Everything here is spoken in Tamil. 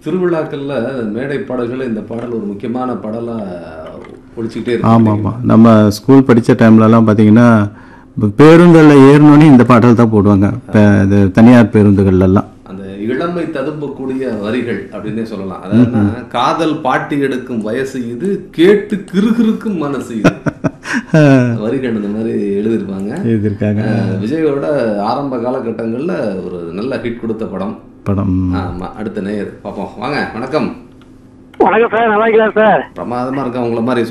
திருவிழாக்கள்ல மேடை பாடல்கள் இந்த பாடல் ஒரு முக்கியமான பாடலா ஒழிச்சுக்கிட்டே ஆமாம் இருக்கு ஆமாம் நம்ம ஸ்கூல் படித்த டைம்லலாம் பார்த்தீங்கன்னா பேருந்தில் ஏறினோடனே இந்த பாடல் தான் போடுவாங்க இப்போ இது தனியார் பேருந்துகள்லாம் அந்த இளமை ததும்பக்கூடிய வரிகள் அப்படின்னே சொல்லலாம் அதாவது காதல் பாட்டி எடுக்கும் வயசு இது கேட்டு கிறுகிறுக்கும் மனசு இது வரிகள் இந்த மாதிரி எழுதியிருப்பாங்க எழுதியிருக்காங்க அஹ் விஜயோட ஆரம்ப காலகட்டங்கள்ல ஒரு நல்ல ஹிட் கொடுத்த படம் படம் ஆமா அடுத்த நேயர் பார்ப்போம் வாங்க வணக்கம் வணக்கம் சார் நல்லா இருக்கீங்களா சார் பிரமாதமா இருக்கா உங்களை மாதிரி